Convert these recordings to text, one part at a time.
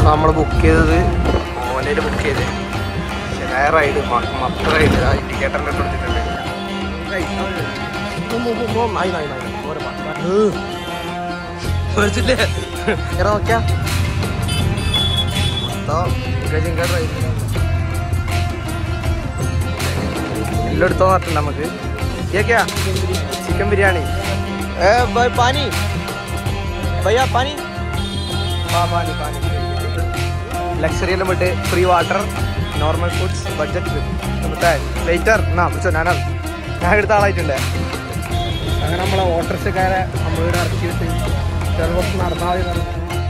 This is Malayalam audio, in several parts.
നമ്മൾ ബുക്ക് ചെയ്തത് ഓലയിൽ ബുക്ക് ചെയ്ത് ശരിയായ റൈഡ് മൊത്ത റൈഡ് ആ ഇൻഡിക്കേറ്ററിൻ്റെ കൊടുത്തിട്ടുണ്ട് മേടിച്ചില്ലേ ഇറ നോക്കിയാ മൊത്തം ചിങ്ക റൈഡ് എല്ലാം എടുത്തോ പറഞ്ഞിട്ടുണ്ട് നമുക്ക് കേക്കാ ചിക്കൻ ബിരിയാണി ഏ ബൈ പാനി ഭയ്യ പാനി ആ പാനി പാനി ലക്ഷറി എല്ലാം വിട്ട് free water normal foods budget മറ്റേ വെയിറ്റർ എന്നാ വിളിച്ചോ ഞാനത് ഞാൻ എടുത്ത ആളായിട്ടുണ്ട് അങ്ങനെ നമ്മളെ ഓട്ടോറിക്ഷക്കാരെ നമ്മളിവിടെ ഇറക്കിയിട്ട് ചെറു കുറച്ച് നടന്നാൽ മതി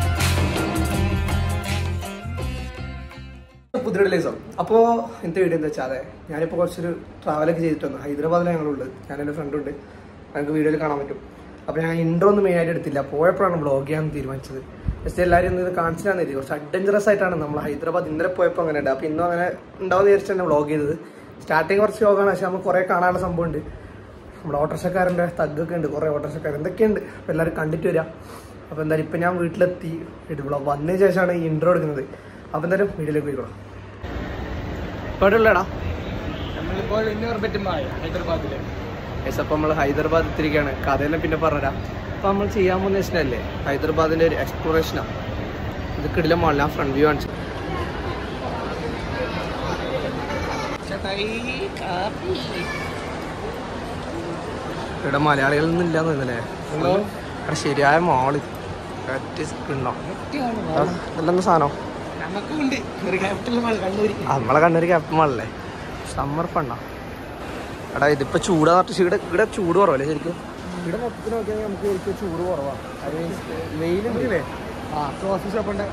പുതിയ ദിവസം അപ്പോൾ ഇന്നത്തെ വീഡിയോ എന്താ വെച്ചാൽ അതെ ഞാനിപ്പോൾ കുറച്ചൊരു ട്രാവലൊക്കെ ചെയ്തിട്ട് വന്നു ഹൈദരാബാദിലാണ് ഞങ്ങളുള്ളത് ഞാൻ എൻ്റെ ഫ്രണ്ടുണ്ട് നമുക്ക് വീഡിയോയിൽ കാണാൻ പറ്റും അപ്പോൾ ഞാൻ ഇൻട്രോ ഒന്നും മെയിനായിട്ട് എടുത്തില്ല പോയപ്പോഴാണ് വ്ളോഗ് ചെയ്യാൻ തീരുമാനിച്ചത് ജസ്റ്റ് എല്ലാവരും ഇന്ന് ഇത് കാണിച്ചു തരാൻ തരും കുറച്ച് അഡ്വഞ്ചറസ് ആയിട്ടാണ് നമ്മൾ ഹൈദരാബാദ് ഇന്നലെ പോയപ്പോൾ അങ്ങനെ ഉണ്ട് അപ്പോൾ ഇന്നും അങ്ങനെ ഉണ്ടാവും വിചാരിച്ച് തന്നെ വ്ളോഗ് ചെയ്തത് സ്റ്റാർട്ടിങ് കുറച്ച് യോഗമാണ് പക്ഷേ നമുക്ക് കുറേ കാണാനുള്ള സംഭവമുണ്ട് നമ്മുടെ ഓട്ടോറിക്ഷക്കാരൻ്റെ തഗ്ഗൊക്കെ ഉണ്ട് കുറേ ഓട്ടോറിക്ഷക്കാർ എന്തൊക്കെയുണ്ട് അപ്പോൾ എല്ലാവരും കണ്ടിട്ട് വരാം അപ്പോൾ എന്തായാലും ഇപ്പം ഞാൻ വീട്ടിലെത്തി ഇവിടെ വന്നതിന് ശേഷമാണ് ഈ ഇൻട്രോ എടുക്കുന്നത് അപ്പോൾ എന്തായാലും വീഡിയോയിലേക്ക് പോയിക്കോളാം എവിടെയുള്ളടാ നമ്മളിപ്പോൾ ഇന്നൂറ് പറ്റുമ്പോൾ ഹൈദരാബാദില് യെസ് അപ്പം നമ്മൾ ഹൈദരാബാദ് എത്തിരിക്കുകയാണ് കഥയെല്ലാം പിന്നെ പറഞ്ഞുതരാം അപ്പം നമ്മൾ ചെയ്യാൻ പോകുന്ന വെച്ചിട്ടല്ലേ ഹൈദരാബാദിൻ്റെ ഒരു എക്സ്പ്ലോറേഷനാണ് ഇത് കിടില മോളിൽ ഞാൻ ഫ്രണ്ട് വ്യൂ കാണിച്ചു ഇവിടെ മലയാളികളൊന്നും ഇല്ലാന്ന് തോന്നുന്നല്ലേ ഇവിടെ ശരിയായ മോള് കിണ്ണോ ഇതെല്ലാം സാധനം നമുക്കും ഉണ്ട് ഒരു ക്യാപിറ്റൽ മാൾ കണ്ണൂര് ആ, നമ്മളെ കണ്ണൂർ ക്യാപ്റ്റൻ മാളല്ലേ സമ്മർ ഫണ്ണാ എടാ ഇതിപ്പോ ചൂടാ പറഞ്ഞിട്ട് ഇവിടെ ഇവിടെ ചൂട് കുറവല്ലേ ശരിക്കും ഇവിടെ മൊത്തത്തിൽ നോക്കിയാൽ നമുക്ക് ശരിക്കും ചൂട് കുറവാണ് അത് വെയിലുണ്ടല്ലേ ആ കോഫി ഷോപ്പ് ഉണ്ട്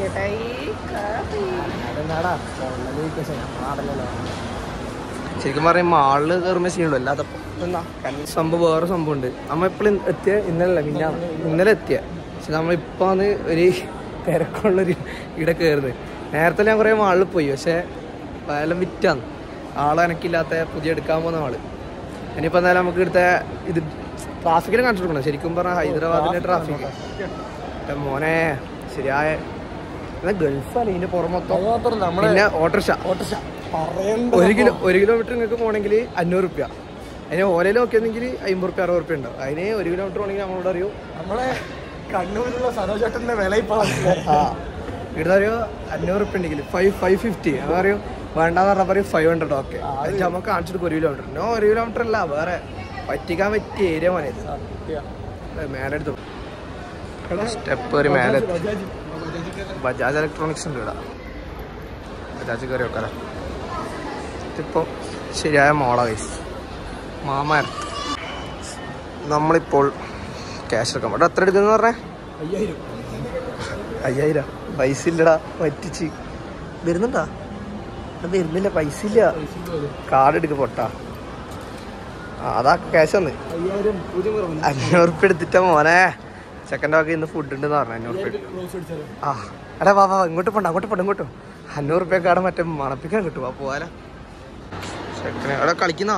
അതെന്താടാ നാടല്ലോ ശരിക്കും പറയും മാളില് കയറുമ്പോൾ സീനുള്ളൂ അല്ലാതെ എന്താ സംഭവം വേറെ സംഭവം ഉണ്ട് നമ്മ എപ്പോഴും എത്തിയ ഇന്നലെ പിന്നെ ഇന്നലെ എത്തിയ പക്ഷെ നമ്മളിപ്പോ ആണ് ഒരു തിരക്കുള്ളൊരു ഇവിടെ കയറുന്നത് നേരത്തെ ഞാൻ കുറേ മാളിൽ പോയി പക്ഷെ വയലം വിറ്റാന്ന് ആളെ എനക്കില്ലാത്ത പുതിയ എടുക്കാൻ പോകുന്ന ആള് ഇനിയിപ്പോ എന്തായാലും നമുക്ക് ഇവിടുത്തെ ഇത് ട്രാഫിക്കിനെ കാണിച്ചു കൊടുക്കണം ശരിക്കും പറഞ്ഞാൽ ഹൈദരാബാദിന്റെ ട്രാഫിക് എന്റെ മോനെ ശരിയായ ഗൾഫല്ലേ ഇതിന്റെ പുറം മൊത്തം നമ്മളെ പിന്നെ ഓട്ടോറിക്ഷ ഓട്ടോറിക്ഷ പറയണ്ട ഒരു കിലോ ഒരു കിലോമീറ്റർ നിങ്ങൾക്ക് പോകണമെങ്കിൽ അഞ്ഞൂറ് റുപ്യ അതിന് ഓലയിൽ നോക്കിയെങ്കിൽ അമ്പത് റുപ്യ അറുപത് റുപ്യ ഉണ്ടാവും അതിന് ഒരു കിലോമീറ്റർ പോകണമെങ്കിൽ നമ്മളോട് അറിയൂ നമ്മളെ കണ്ണൂരിലുള്ള സനോജ് ചേട്ടന്റെ വില ഇപ്പൊ ആ ഇവിടെ അറിയോ അഞ്ഞൂറ് റുപ്യ ഉണ്ടെങ്കിൽ ഫൈവ് ഫൈവ് ഫിഫ്റ്റി അത് അറിയോ വേണ്ടെന്ന് പറഞ്ഞാൽ പറയും ഫൈവ് ഹൺഡ്രഡ് ഓക്കെ അത് നമുക്ക് കാണിച്ചിട്ട് ഒരു കിലോമീറ്റർ നോ ഒരു കിലോമീറ്റർ അല്ല വേറെ പറ്റിക്കാൻ പറ്റിയ ഏരിയ മോനെ ഇത് മേലെ എടുത്തു സ്റ്റെപ്പ് കയറി മേലെ എത്തി. ബജാജ് ഇലക്ട്രോണിക്സ് ഉണ്ട് ഇവിടെ ബജാജ് കയറി വെക്കാലോ ഇതിപ്പോൾ ശരിയായ മോള കൈസ് മാമാൻ നമ്മളിപ്പോൾ ക്യാഷ് എടുക്കാൻ ഇവിടെ എത്ര എടുക്കുന്ന പറഞ്ഞേ അയ്യായിരം അയ്യായിരം പൈസ ഇല്ലടാ പറ്റിച്ച് വരുന്നുണ്ടാ ഇവിടെ വരുന്നില്ല പൈസ ഇല്ല കാർഡ് എടുക്ക പൊട്ടാ ആ, അതാ ക്യാഷ് വന്ന് അയ്യായിരം പൂജ്യം കുറവില്ല അഞ്ഞൂറ് ഉറുപ്പ്യ എടുത്തിട്ടാ മോനെ ചെക്കൻ്റെ ഒക്കെ ഇന്ന് ഫുഡ് ഉണ്ടെന്ന് പറഞ്ഞു അഞ്ഞൂറ് ഉറുപ്പ്യ ക്ലോസ് അടിച്ചാലോ ആ എടാ വാ വാ ഇങ്ങോട്ട് പോണ്ട അങ്ങോട്ട് പോണ്ട ഇങ്ങോട്ടോ അഞ്ഞൂറ് റുപ്യക്കാട് മറ്റേ മണപ്പിക്കാൻ കിട്ടും ആ പോവാല ചെക്കനെ അവിടെ കളിക്കുന്നോ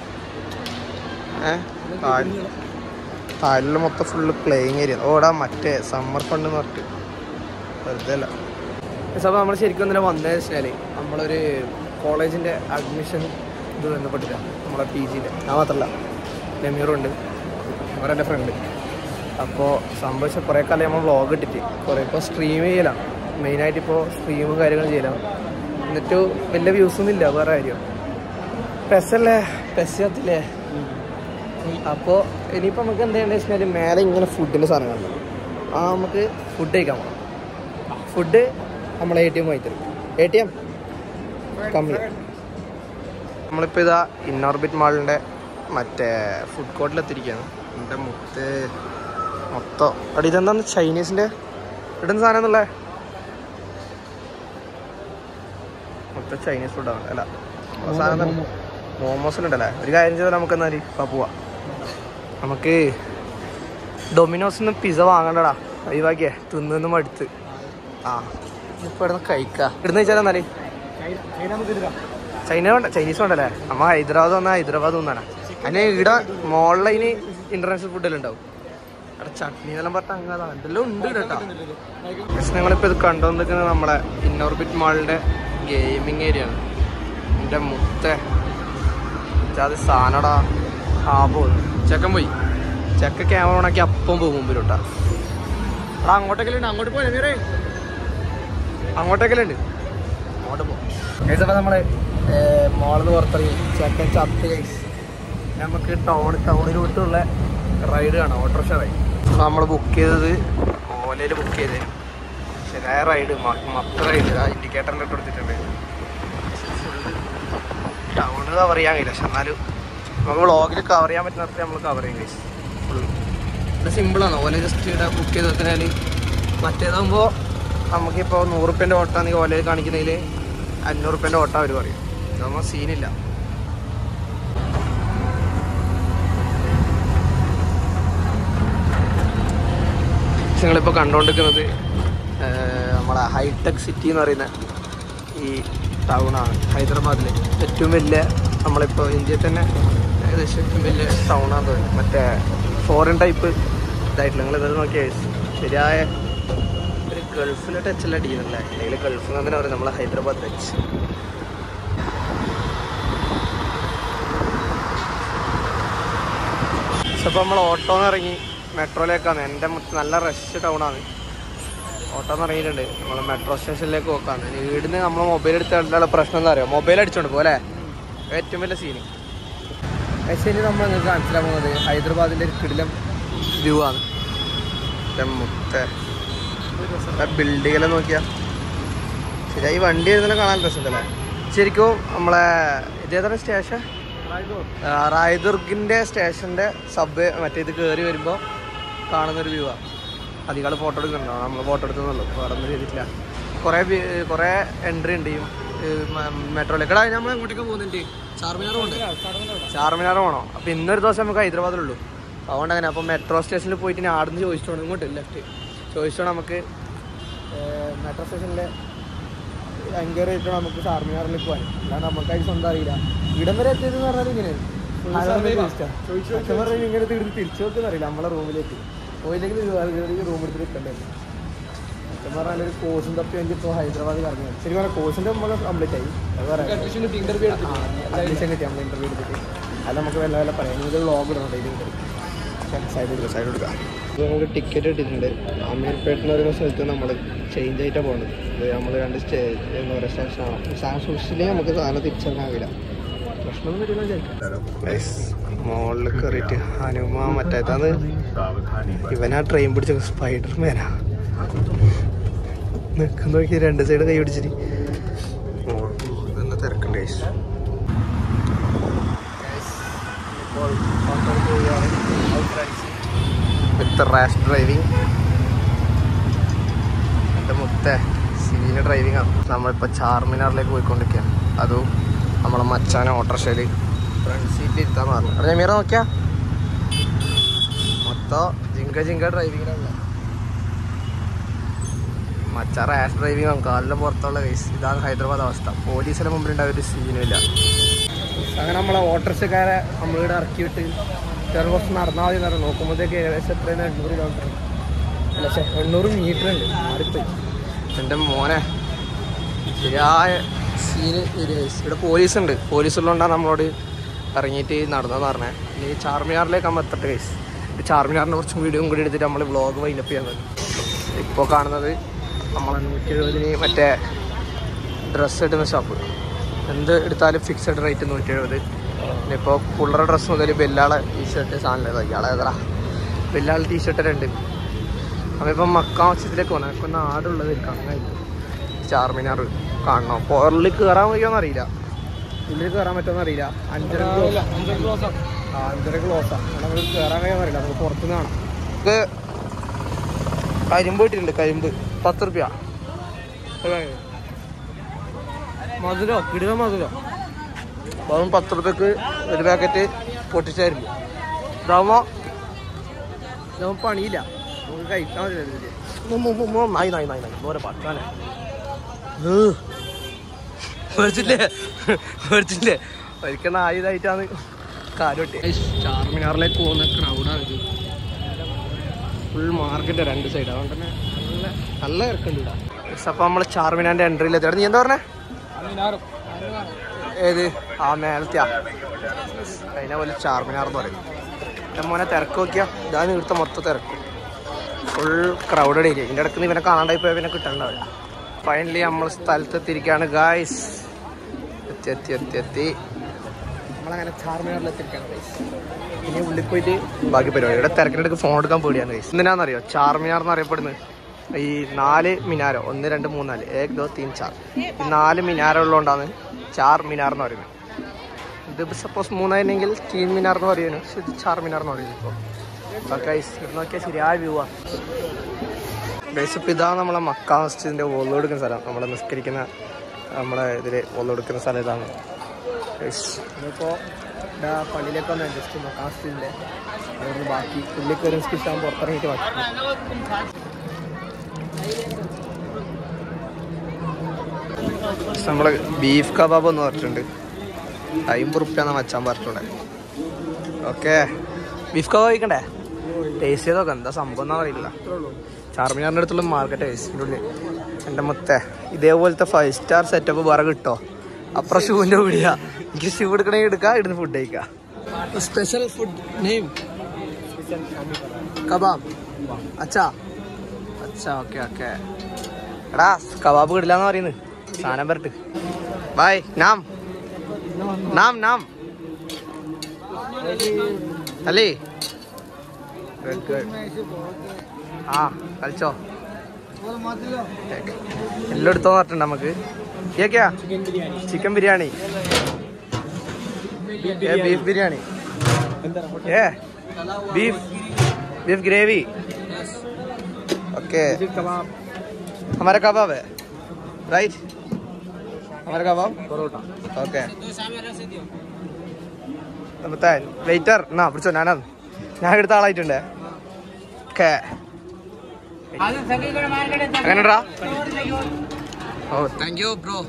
ഏ താലിൽ മൊത്തം ഫുള്ള് പ്ലേയിങ് ഏരിയ ഓടാ മറ്റേ സമ്മർ ഫണ്ട് എന്ന് പറഞ്ഞിട്ട് വെറുതെ അല്ല അപ്പോൾ നമ്മൾ ശരിക്കും ഇന്നലെ വന്നതെന്ന് വെച്ചാല് നമ്മളൊരു കോളേജിൻ്റെ അഡ്മിഷൻ ഇത് ബന്ധപ്പെട്ടില്ല നമ്മളെ പി ജിൻ്റെ ഞാൻ മാത്രമല്ല നെമീറുണ്ട് അവരെൻ്റെ ഫ്രണ്ട് അപ്പോൾ സംഭവിച്ച കുറേ കാലം നമ്മൾ വ്ളോഗ് ഇട്ടിട്ട് കുറേ ഇപ്പോൾ സ്ട്രീം ചെയ്യലാണ് മെയിനായിട്ട് ഇപ്പോൾ സ്ട്രീമും കാര്യങ്ങളും ചെയ്യലാണ് എന്നിട്ട് വലിയ വ്യൂസ് ഒന്നും ഇല്ല വേറെ കാര്യം പെസ്സല്ലേ പെസ് കത്തില്ലേ അപ്പോൾ ഇനിയിപ്പോൾ നമുക്ക് എന്താ ചെയ്യേണ്ടത് വെച്ചാൽ മേലെ ഇങ്ങനെ ഫുഡിൻ്റെ സാധനങ്ങളുണ്ട് ആ നമുക്ക് ഫുഡ് കഴിക്കാൻ പോകണം ഫുഡ് നമ്മൾ എ ടി എം വാങ്ങി തരും എ ടി എം കമ്മി നമ്മളിപ്പോൾ ഇതാ ഇന്നോർബിറ്റ് മാളിൻ്റെ മറ്റേ ഫുഡ് കോർട്ടിലെത്തിരിക്കുകയാണ് എൻ്റെ മുത്ത് മൊത്തം അടി ഇതെന്താന്ന് ചൈനീസിൻ്റെ ഇടുന്ന സാധനം എന്നുള്ളത് മൊത്തം ചൈനീസ് ഫുഡാണ് അല്ല ആ സാധനം തന്നെ. മോമോസിലുണ്ടല്ലേ ഒരു കാര്യം ചെയ്താൽ നമുക്ക് എന്നാൽ ഇപ്പം പോവാം നമുക്ക് ഡൊമിനോസിൽ നിന്ന് പിസ വാങ്ങണ്ടടാ ഒഴിവാക്കിയേ തിന്നു മടുത്ത് ആ ഇപ്പൊ ഇവിടുന്ന് കഴിക്കാം ഇവിടുന്ന് വെച്ചാൽ എന്നാല് ചൈന നമുക്ക് എടുക്കാം ചൈന വേണ്ട ചൈനീസ് വേണ്ടല്ലേ നമ്മ ഹൈദരാബാദ് വന്നാൽ ഹൈദരാബാദ് വന്നാണ് അതിന് ഇവിടെ മോളിലതിന് ഇന്റർനാഷണൽ ഫുഡെല്ലാം ഉണ്ടാവും അവിടെ ചട്നി എന്നെല്ലാം പറഞ്ഞ അങ്ങനെ എന്തെല്ലാം ഉണ്ട് കേട്ടോ പക്ഷെ ഞങ്ങളിപ്പോൾ ഇത് കണ്ടുവന്നിരിക്കുന്നത് നമ്മളെ ഇന്നോർബിറ്റ് മാളിൻ്റെ ഗെയിമിങ് ഏരിയ ആണ് എൻ്റെ മുത്ത അത് സാധനടാ ആ പോകുന്നു ചെക്കൻ പോയി ചെക്ക ക്യാമറ ഓണാക്കി അപ്പം പോകും മുമ്പിലോട്ടാ എടാ അങ്ങോട്ടേക്കല്ലേ ഉണ്ട് അങ്ങോട്ട് പോയി മീറേ അങ്ങോട്ടേക്കല്ലേ ഉണ്ട് അങ്ങോട്ട് പോകും കഴിച്ചപ്പോൾ നമ്മൾ മോളിൽ നിന്ന് പുറത്തിറങ്ങി ചെക്കൻ ചത്ത് കഴിച്ച് നമുക്ക് ടൗൺ ടൗണിലോട്ടുള്ള റൈഡ് കാണാം ഓട്ടോറിക്ഷ റൈഡ് നമ്മൾ ബുക്ക് ചെയ്തത് ഓലയിൽ ബുക്ക് ചെയ്ത് ശരിയായ റൈഡ് മൊത്തം റൈഡ് ആ ഇൻഡിക്കേറ്ററിൻ്റെ ഇട്ട് കൊടുത്തിട്ടുണ്ട് ടൗൺ കവർ ചെയ്യാൻ കഴിയില്ല പക്ഷെ എന്നാലും നമുക്ക് വ്ളോഗിൽ കവർ ചെയ്യാൻ പറ്റുന്നിടത്ത് നമ്മൾ കവർ ചെയ്യും കഴിച്ചു ഫുള്ള് ഇത് സിമ്പിളാണ് ഓല ജസ്റ്റ് ഇവിടെ ബുക്ക് ചെയ്ത് വെച്ചാൽ മറ്റേതാകുമ്പോൾ നമുക്കിപ്പോൾ നൂറുപ്യൻ്റെ ഓട്ടാണെങ്കിൽ ഓലയിൽ കാണിക്കുന്നതിൽ അഞ്ഞൂറുപ്യൻ്റെ ഓട്ടം അവർ പറയും ഇതാകുമ്പോൾ സീനില്ല നിങ്ങളിപ്പോൾ കണ്ടുകൊണ്ടിരിക്കുന്നത് നമ്മളെ ഹൈടെക് സിറ്റി എന്ന് പറയുന്ന ഈ ടൗണാണ് ഹൈദരാബാദിൽ ഏറ്റവും വലിയ നമ്മളിപ്പോൾ ഇന്ത്യയിൽ തന്നെ ഏകദേശം ഏറ്റവും വലിയ ടൗണാന്ന് തോന്നുന്നു മറ്റേ ഫോറിൻ ടൈപ്പ് ഇതായിട്ടുള്ള നിങ്ങൾ ഇതൊക്കെ നോക്കിയാൽ ശരിയായ ഒരു ഗൾഫിലെ ടച്ചല്ല അടിക്കുന്നില്ല അല്ലെങ്കിൽ ഗൾഫ് എന്ന് തന്നെ പറയും നമ്മളെ ഹൈദരാബാദ് ടച്ച് പക്ഷെ ഇപ്പോൾ നമ്മൾ ഓട്ടോന്ന് ഇറങ്ങി മെട്രോയിലേക്കാണ് എൻ്റെ മൊത്തം നല്ല റഷ് ടൗണാണ് ഓട്ടോന്ന് ഇറങ്ങിയിട്ടുണ്ട് നമ്മൾ മെട്രോ സ്റ്റേഷനിലേക്ക് പോക്കാണ് ഇനി വീടിന് നമ്മൾ മൊബൈൽ എടുത്തുള്ള പ്രശ്നം എന്താ അറിയോ മൊബൈൽ അടിച്ചോണ്ട് പോലെ ഏറ്റവും വലിയ സീന് പക്ഷേ ഇനി നമ്മൾ നിങ്ങൾക്ക് മനസ്സിലാക്കാൻ പോകുന്നത് ഹൈദരാബാദിൻ്റെ ഒരു കിടിലം വ്യൂ ആണ് എൻ്റെ മുത്ത ബിൽഡിങ്ങെല്ലാം നോക്കിയാ ശരിയാ ഈ വണ്ടി എഴുതുന്ന കാണാൻ രസമുണ്ടല്ലേ ശരിക്കും നമ്മളെ ഇതേതാണ് സ്റ്റേഷൻ ആ, റായ്ദുർഗിന്റെ സ്റ്റേഷന്റെ സബ് മറ്റേ ഇത് കയറി വരുമ്പോൾ കാണുന്ന ഒരു വ്യൂ ആണ് അധികം ഫോട്ടോ എടുക്കുന്നുണ്ടോ നമ്മൾ ഫോട്ടോ എടുക്കുന്നുള്ളൂ വേറെ ഒന്നും ചെയ്തിട്ടില്ല കുറേ കുറേ എൻട്രി ഉണ്ട് ഈ മെട്രോയിലേക്ക് എടാ നമ്മൾ എങ്ങോട്ടേക്ക് പോകുന്നുണ്ട് ചാർമിനാർ പോകണ്ടേ ചാർമിനാർ പോകണോ അപ്പോൾ ഇന്നൊരു ദിവസം നമുക്ക് ഹൈദരാബാദിലുള്ളൂ അതുകൊണ്ട് അങ്ങനെ അപ്പോൾ മെട്രോ സ്റ്റേഷനിൽ പോയിട്ട് ഞാൻ ആടുന്ന് ചോദിച്ചോണം ഇങ്ങോട്ട് ലെഫ്റ്റ് ചോദിച്ചോണം നമുക്ക് മെട്രോ സ്റ്റേഷനിലെ എൻക്വയറി ചെയ്തിട്ട് നമുക്ക് ചാർമിനാറിലേക്ക് പോകാൻ അല്ലാണ്ട് നമുക്ക് അതിന് സ്വന്തം അറിയില്ല ഇടം വരെ എത്തിയത് എന്ന് പറഞ്ഞാൽ ഇങ്ങനെ ഇങ്ങനെ തിരിച്ച് തിരിച്ചു നോക്കുന്ന അറിയില്ല നമ്മളെ റൂമിലേക്ക് പോയില്ലെങ്കിൽ റൂം എടുത്തിട്ട് നിൽക്കണ്ടേ സത്യം പറഞ്ഞാൽ ഒരു കോഴ്സും തപ്പി എനിക്ക് ഇപ്പോൾ ഹൈദരാബാദ് കറങ്ങി ശരി പറഞ്ഞാൽ കോഴ്സിന്റെ നമ്മൾ കംപ്ലീറ്റ് ആയി അത് പറയാം അഡ്മിഷൻ കിട്ടി ഇന്റർവ്യൂ അഡ്മിഷൻ കിട്ടി നമ്മൾ ഇന്റർവ്യൂ എടുത്തിട്ട് അത് നമുക്ക് വല്ല വല്ല പറയാം നിങ്ങൾക്ക് വ്ളോഗ് ഇടണം ഡെയിലി സൈഡ് കൊടുക്കുക സൈഡ് കൊടുക്കുക ഇത് നമുക്ക് ടിക്കറ്റ് കിട്ടിയിട്ടുണ്ട് അമീർപേട്ട് എന്ന് പറയുന്ന സ്ഥലത്ത് നമ്മൾ ചേഞ്ച് ആയിട്ടാണ് പോകുന്നത് ഇത് നമ്മൾ രണ്ട് സ്റ്റേ എന്താ പറയുക സ്റ്റേഷനാണ് സാധനം സൂക്ഷിച്ചില്ലെങ്കിൽ നമുക്ക് സാധനം തിരിച്ചറിയാനാവില്ല പ്രശ്നമൊന്നും പറ്റില്ല മോളിൽ കയറിയിട്ട് ഹനുമാ മറ്റേതാണ് ഇവനാ ട്രെയിൻ പിടിച്ച സ്പൈഡർ മാനാ നിൽക്കുന്ന നോക്കി രണ്ട് സൈഡ് കൈ പിടിച്ചിട്ട് ഇതെന്നെ തിരക്കുണ്ട് guys. ഇപ്പോൾ പന്ത്രണ്ട് പോവുകയാണ് വിത്ത് റാഷ് ഡ്രൈവിംഗ് എൻ്റെ മുത്ത സീനിയർ ഡ്രൈവിംഗ് ആണ് നമ്മളിപ്പോൾ ചാർമിനാറിലേക്ക് പോയിക്കൊണ്ടിരിക്കുകയാണ് അതും നമ്മളെ മച്ചാന ഓട്ടോറിക്ഷയിൽ ഫ്രണ്ട് സീറ്റിൽ ഇരുത്താൻ പറഞ്ഞു അവിടെ മീറ നോക്കിയാ മൊത്തം ജിങ്ക ജിങ്ക ഡ്രൈവിങ്ങിലാണ് മച്ച റാഷ് ഡ്രൈവിംഗ് ആണ് കാലിൻ്റെ പുറത്തുള്ള കേസ് ഇതാണ് ഹൈദരാബാദ് അവസ്ഥ പോലീസിന് മുമ്പിലുണ്ടായ ഒരു സീനുമില്ല അങ്ങനെ നമ്മളെ ഓട്ടോറിക്ഷക്കാരെ നമ്മളിവിടെ ഇറക്കി വിട്ട് ചെറു കുറച്ച് നടന്നാൽ മതി എന്ന് നോക്കുമ്പോഴത്തേക്ക് ഏകദേശം എത്രയാണ് എണ്ണൂറ് കിലോമീറ്റർ അല്ല ശേ എണ്ണൂറ് മീറ്റർ ഉണ്ട് മാറിപ്പോയി എൻ്റെ മോനെ ശരിയായ സീന് ഇവിടെ പോലീസ് ഉണ്ട് പോലീസ് ഉള്ളതുകൊണ്ടാണ് നമ്മളോട് ഇറങ്ങിയിട്ട് നടന്നതെന്ന് പറഞ്ഞത് ഇനി ചാർമിനാറിലേക്ക് നമ്മൾ എത്തട്ടെ കേസ് ചാർമിനാറിനെ കുറച്ചും വീഡിയോയും കൂടി എടുത്തിട്ട് നമ്മൾ വ്ളോഗ് വൈൻഡപ്പ് ചെയ്യാൻ ഇപ്പോൾ കാണുന്നത് നമ്മൾ നൂറ്റി എഴുപതിന് മറ്റേ ഡ്രസ്സ് ഇടുന്ന ഷോപ്പ് എന്ത് എടുത്താലും ഫിക്സഡ് റേറ്റ് നൂറ്റി എഴുപത് പിന്നെ ഇപ്പോൾ പുള്ളറ ഡ്രസ്സ് മുതൽ ബെല്ലാളെ ടീഷർട്ട് സാധനം ഇയാളെ ഏതാ ബെല്ലാളെ ടീഷർട്ട് രണ്ട് അപ്പോൾ ഇപ്പം മക്കാവശ്യത്തിലേക്ക് പോകുന്നത് ഇപ്പം നാടുള്ളത് കാണാൻ ചാർമിനാർ കാണണം പുറകിൽ കയറാൻ പറ്റുമോ അറിയില്ല ഉള്ളിൽ കയറാൻ പറ്റുമോ അറിയില്ല അഞ്ചര close- ആ, അഞ്ചര ക്ലോസാണ് നമുക്ക് കയറാൻ കഴിയാൻ അറിയില്ല നമുക്ക് പുറത്തുനിന്ന് കാണാം ഇത് കരിമ്പ് ഇട്ടിട്ടുണ്ട് കരിമ്പ് പത്ത് റുപ്യ മധുരോ കിടുക മധുരോ അപ്പം പത്ത് റുപ്യക്ക് ഒരു പാക്കറ്റ് പൊട്ടിച്ചായിരുന്നു ഇതാവുമ്പോൾ ഇതാവുമ്പോൾ പണിയില്ല നമുക്ക് കഴിക്കാൻ മതി നായി നായി നായി നായി ഓരോ പട്ടാനെ മേടിച്ചില്ലേ മേടിച്ചില്ലേ ഒരിക്കൽ നായിതായിട്ടാണ് കാലോട്ടി ചാർമിനാറിലേക്ക് പോകുന്ന ക്രൗഡാണ് ഇത് ഫുൾ മാർക്കറ്റ് രണ്ട് സൈഡ് അതുകൊണ്ട് തന്നെ നല്ല നല്ല ഇറക്കുണ്ട് ഇവിടെ അപ്പോൾ നമ്മൾ ചാർമിനാൻ്റെ എൻട്രിയിൽ എത്തിയാണ് നീ എന്താ പറഞ്ഞേ ഏത് ആ മേലത്തെയാ അതിനെ പോലെ ചാർമിനാർ എന്ന് പറയും എൻ്റെ മോനെ തിരക്ക് നോക്കിയാ ഇതാണ് ഇവിടുത്തെ മൊത്തം തിരക്ക് ഫുൾ ക്രൗഡഡ് ഏരിയ ഇതിൻ്റെ ഇടയ്ക്ക് ഇവനെ കാണാണ്ടായി പോയാൽ പിന്നെ കിട്ടണ്ടാവില്ല ഫൈനലി നമ്മൾ സ്ഥലത്തെത്തിയിരിക്കുകയാണ് ഗായ്സ് എത്തി എത്തി എത്തി എത്തി നമ്മളങ്ങനെ ചാർമിനാറിൽ എത്തിയിരിക്കുകയാണ് ഗൈസ് ഇനി ഉള്ളിൽ പോയിട്ട് ബാക്കി പരിപാടി ഇവിടെ തിരക്കിനിടയ്ക്ക് ഫോൺ എടുക്കാൻ പേടിയാണ് ഗൈസ് എന്തിനാണെന്നറിയോ ചാർമിനാർ എന്ന് അറിയപ്പെടുന്നത് ഈ നാല് മിനാരോ ഒന്ന് രണ്ട് മൂന്ന് നാല് ഏക് ദോ തീൻ ചാർ ഈ നാല് മിനാരോ ഉള്ളതുകൊണ്ടാണ് ചാർ മിനാർ എന്ന് പറയുന്നത് ഇത് സപ്പോസ് മൂന്നായിരുന്നെങ്കിൽ തീൻ മിനാർ എന്ന് പറയുന്നു പക്ഷെ ഇത് ചാർ മിനാർ എന്ന് പറയുന്നത് ഇപ്പോൾ ഗൈസ് ഇവിടെ നോക്കിയാൽ ശരിയായ വ്യൂ ആണ് ഗൈസ് ഇപ്പോൾ ഇതാണ് നമ്മളെ മക്കാ മസ്ജിദിൻ്റെ വോള് കൊടുക്കുന്ന സ്ഥലം നമ്മളെ നിസ്കരിക്കുന്ന നമ്മളെ ഇതിൽ വോള് കൊടുക്കുന്ന സ്ഥലം ഇതാണ് ഗൈസ് ഇതിപ്പോൾ ഇതാ പള്ളിയിലേക്ക് വന്ന് ജസ്റ്റ് മക്കാ മസ്ജിദിൻ്റെ അവിടുന്ന് ബാക്കി ഉള്ളിലേക്ക് ഒരു നിസ്കരിച്ചാൽ പുറത്തിറങ്ങിയിട്ട് ബാക്കി നമ്മൾ ബീഫ് കബാബ് എന്ന് പറഞ്ഞിട്ടുണ്ട് അമ്പത് റുപ്യാന്ന് മച്ചാൻ പറഞ്ഞിട്ടുണ്ട് ഓക്കെ ബീഫ് കബാബ് കഴിക്കണ്ടേ ടേസ്റ്റ് ചെയ്തൊക്കെ എന്താ സംഭവം എന്നാ അറിയില്ല ചാർമിനാറിൻ്റെ അടുത്തുള്ള മാർക്കറ്റ് ടേസ്റ്റിൻ്റെ ഉള്ളിൽ എൻ്റെ മുത്തേ ഇതേപോലത്തെ ഫൈവ് സ്റ്റാർ സെറ്റപ്പ് വേറെ കിട്ടോ അപ്പുറം ഷൂവിൻ്റെ കൂടിയാ എനിക്ക് ഷൂ എടുക്കണമെങ്കിൽ എടുക്കാം ഇടുന്ന് ഫുഡ് കഴിക്കാം സ്പെഷ്യൽ ഫുഡ് നെയിം കബാബ് അച്ഛാ അച്ഛാ ഓക്കെ ഓക്കെ എടാ കബാബ് കിടില്ലാന്ന് പറയുന്നത് സാധനം വരട്ട് ബൈ നാം നാം നാം അല്ലേ ഗുഡ് ഗുഡ് ആ കളിച്ചോ എല്ലാം എടുത്തോന്ന് പറഞ്ഞിട്ടുണ്ട് നമുക്ക് കേക്കാ ചിക്കൻ ബിരിയാണി ഏ ബീഫ് ബിരിയാണി ഏ ബീഫ് ബീഫ് ഗ്രേവി ओके हमारा कबाब है राइट हमारा कबाब പൊറോട്ട ഓക്കെ बताए വെയിറ്റർ എന്നാ പിടിച്ചോ ഞാനാണ് ഞാൻ എടുത്ത ആളായിട്ടുണ്ട് ഓക്കെ എങ്ങനെടാ ഓ താങ്ക് യു ബ്രോ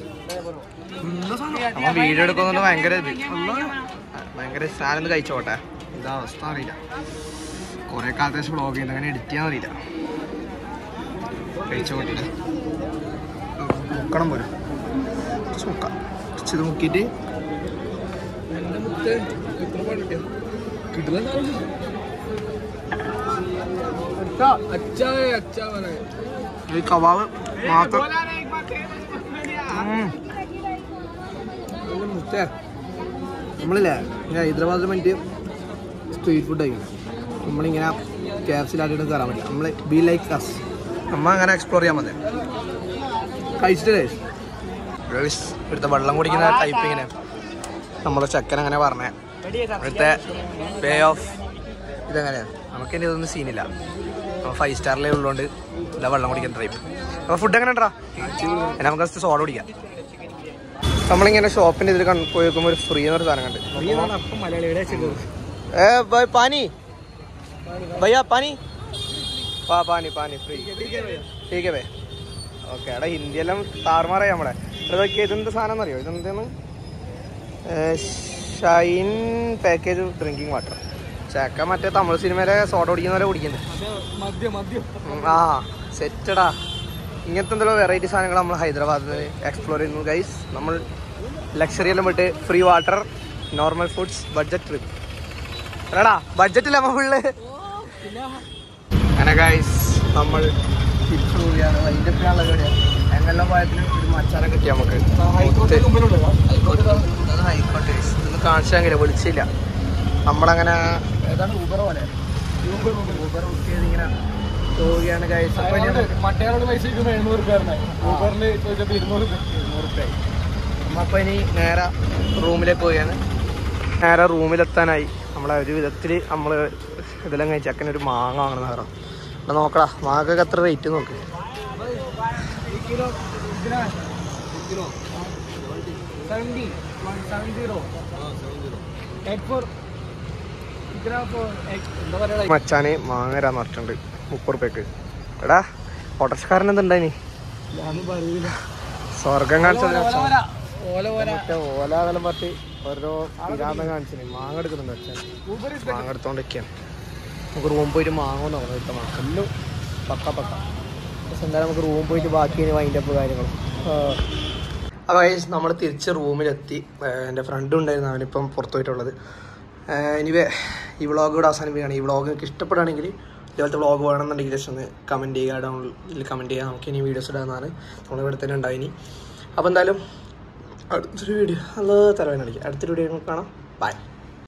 വീഡിയോ എടുക്കുന്നുണ്ട് ഭയങ്കര ഇത് ഭയങ്കര സാധനം കഴിച്ചോട്ടെ ഇതാ അവസ്ഥ അറിയില്ല കുറെ കാലത്തെ ശേഷം വ്ളോഗ് ചെയ്യുന്നത് അങ്ങനെ എഡിറ്റ് ചെയ്യാൻ അറിയില്ല കഴിച്ചോട്ടെ മുക്കണം പോലും കുറച്ച് മുക്കാം കുറച്ച് ഇത് മുക്കിയിട്ട് എൻ്റെ മുത്ത് എത്ര പാട് കിട്ടിയോ കിട്ടുന്ന ഈ കബാബ് മാത്രം ഉം. നല്ല മുത്തേ നമ്മളില്ലേ ഇങ്ങനെ ഹൈദരാബാദിൽ വേണ്ടിയിട്ട് സ്ട്രീറ്റ് ഫുഡ് കഴിക്കണം നമ്മളിങ്ങനെ ക്യാബ്സിലായിട്ട് കയറാൻ പറ്റില്ല നമ്മൾ ബി ലൈക്ക് അസ് നമ്മ അങ്ങനെ എക്സ്പ്ലോർ ചെയ്യാൻ മതി കഴിച്ചിട്ട് ഗേൾസ് ഇവിടുത്തെ വെള്ളം കുടിക്കുന്ന ടൈപ്പ് ഇങ്ങനെ നമ്മളെ ചെക്കൻ അങ്ങനെ പറഞ്ഞേ ഇവിടുത്തെ വേ ഓഫ് ഇതെങ്ങനെയാണ് നമുക്ക് ഇനി ഇതൊന്നും സീനില്ല നമ്മൾ ഫൈവ് സ്റ്റാറിലേ ഉള്ളതുകൊണ്ട് ഇതാ വെള്ളം കുടിക്കുന്ന ടൈപ്പ് അപ്പോൾ ഫുഡ് എങ്ങനെ ഉണ്ടാ നമുക്ക് ജസ്റ്റ് സോഡ കുടിക്കാം നമ്മളിങ്ങനെ ഷോപ്പിൻ്റെ ഇതിൽ കണ്ട് പോയി നോക്കുമ്പോൾ ഒരു ഫ്രീ എന്നൊരു സാധനം കണ്ട് അപ്പം മലയാളിയുടെ ए भाई पानी भैया पानी പാ പാനി പാനി ഫ്രീ ठीक है भाई ഓക്കെ എടാ ഹിന്ദിയെല്ലാം താറുമാറായി നമ്മളെ ഇതൊക്കെ ഇതെന്ത് സാധനം എന്നറിയോ ഇതെന്താണ് ഷൈൻ പാക്കേജ് ഡ്രിങ്കിങ് വാട്ടർ ചക്ക മറ്റേ തമിഴ് സിനിമയിലെ സോഡ കുടിക്കുന്ന പോലെ കുടിക്കുന്നത് മദ്യം മദ്യം ഉം, ആ സെറ്റടാ ഇങ്ങനത്തെ എന്തെങ്കിലും വെറൈറ്റി സാധനങ്ങൾ നമ്മൾ ഹൈദരാബാദിൽ എക്സ്പ്ലോർ ചെയ്യുന്നു ഗൈസ് നമ്മൾ ലക്ഷറി എല്ലാം വിട്ട് free water normal foods budget trip അല്ലടാ ബഡ്ജറ്റില്ല നമ്മ ഫുള്ള് അങ്ങനെ ഗൈസ് നമ്മൾ തിരിച്ചു പോവുകയാണ് അതിൻ്റെ പിന്നാലുള്ള പരിപാടിയാണ് എങ്ങനെല്ലാം പോയതിന് ഒരു മച്ചാനെ കിട്ടി നമുക്ക് ഹൈക്കോടതി മുമ്പിലുണ്ടോ ഹൈക്കോട്ടെ അത് ഹൈക്കോട്ടെ guys. ഇതൊന്ന് കാണിച്ചാൽ വിളിച്ചില്ല നമ്മളങ്ങനെ ഏതാണ് ഊബർ പോലെ ഊബർ ബുക്ക് ചെയ്ത് ഇങ്ങനെ പോവുകയാണ് ഗൈസ് അപ്പോൾ ഇനി നമുക്ക് മറ്റേയാളോട് പൈസ ചോദിക്കുമ്പോൾ എഴുന്നൂറ് രൂപയാണ് ഊബറിൽ ചോദിച്ചപ്പോൾ ഇരുന്നൂറ് രൂപ നൂറ് രൂപ നമ്മപ്പോൾ ഇനി നേരെ റൂമിലേക്ക് പോവുകയാണ് നേരെ റൂമിലെത്താനായി നമ്മളെ ഒരു വിധത്തിൽ നമ്മൾ ഇതെല്ലാം കഴിച്ച് അക്കനൊരു മാങ്ങ വാങ്ങണം നേരം ഇവിടെ നോക്കടാ മാങ്ങക്കൊക്കെ എത്ര റേറ്റ് നോക്ക് kilo kilo seventy one seven zero eight four four എന്താ പറയുക മച്ചാന് മാങ്ങ തരാന്ന് പറഞ്ഞിട്ടുണ്ട് മുപ്പത് റുപ്യക്ക് എടാ ഓട്ടോറിക്ഷക്കാരൻ എന്തുണ്ടായിനി ഞാനും പറയൂല സ്വർഗം കാണിച്ചത് ഓല ഓല ഓല മറ്റേ ഓല എന്നെല്ലാം പറഞ്ഞ് ഓരോ പിരാന്തം കാണിച്ചിന് മാങ്ങ എടുക്കുന്നുണ്ട് അച്ഛൻ ഊബർ മാങ്ങ എടുത്തോണ്ടിരിക്കുകയാണ് നമുക്ക് റൂം പോയിട്ട് മാങ്ങുമെന്ന് പറഞ്ഞു ഇത്ത മാങ്ങ എല്ലാം പക്ക പക്ക പക്ഷെ എന്തായാലും നമുക്ക് റൂം പോയിട്ട് ബാക്കി വൈൻഡപ്പ് കാര്യങ്ങളും അപ്പോൾ നമ്മൾ തിരിച്ച് റൂമിലെത്തി ഏഹ് എൻ്റെ ഫ്രണ്ട് ഉണ്ടായിരുന്നു അവനിപ്പം പുറത്തു പോയിട്ടുള്ളത് ഇനിവേ ഈ വ്ളോഗ് ഇവിടെ അവസാനിപ്പിക്കുകയാണ് ഈ വ്ളോഗ് നിങ്ങൾക്ക് ഇഷ്ടപ്പെടുകയാണെങ്കിൽ ഇതുപോലത്തെ വ്ളോഗ് വേണമെന്നുണ്ടെങ്കിൽ ജസ്റ്റ് ഒന്ന് കമൻറ്റ് ചെയ്യുക ഡൗണിൽ കമൻറ്റ് ചെയ്യുക നമുക്ക് ഇനി വീഡിയോസ് ഇടാമെന്നാണ് നമ്മൾ ഇവിടെ തന്നെ ഉണ്ടായിനി അപ്പോൾ എന്തായാലും അടുത്തൊരു വീഡിയോ നല്ല തലവേന അടിക്കുക അടുത്തൊരു വീഡിയോ കാണാം ബൈ